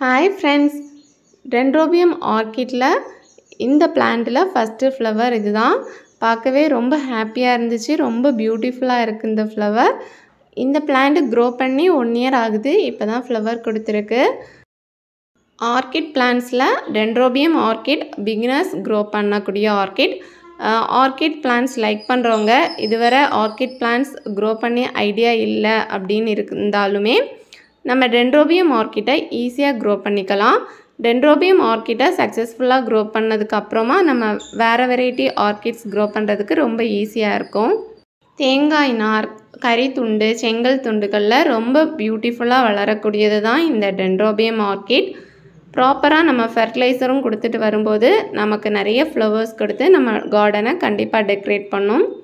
hi friends dendrobium ஆர்கிட்டில் இந்த பிளான்ட்டில் first flower இதுதான் பார்க்கவே ரொம்ப ஹாப்பியாக இருந்துச்சு ரொம்ப பியூட்டிஃபுல்லாக இருக்குது இந்த ஃப்ளவர் இந்த பிளான்ட் க்ரோ பண்ணி ஒன் இயர் ஆகுது இப்போ தான் ஃப்ளவர் கொடுத்துருக்கு ஆர்கிட் பிளான்ஸில் டென்ட்ரோபியம் ஆர்கிட் பிகினர்ஸ் க்ரோ பண்ணக்கூடிய ஆர்கிட் ஆர்கிட் பிளான்ஸ் லைக் பண்ணுறவங்க இதுவரை ஆர்கிட் பிளான்ஸ் க்ரோ பண்ணி ஐடியா இல்லை அப்படின்னு இருந்தாலுமே நம்ம டென்ட்ரோபியம் ஆர்கிட்டை ஈஸியாக க்ரோ பண்ணிக்கலாம் டென்ட்ரோபியம் ஆர்கிட்டை சக்ஸஸ்ஃபுல்லாக க்ரோ பண்ணதுக்கு அப்புறமா நம்ம வேறு வெரைட்டி ஆர்கிட்ஸ் க்ரோ பண்ணுறதுக்கு ரொம்ப ஈஸியாக இருக்கும் தேங்காய் நார் கறி துண்டு செங்கல் துண்டுகளில் ரொம்ப பியூட்டிஃபுல்லாக வளரக்கூடியது தான் இந்த டென்ட்ரோபியம் ஆர்கிட் ப்ராப்பராக நம்ம ஃபெர்டிலைசரும் கொடுத்துட்டு வரும்போது நமக்கு நிறைய ஃப்ளவர்ஸ் கொடுத்து நம்ம கார்டனை கண்டிப்பாக டெக்கரேட் பண்ணும்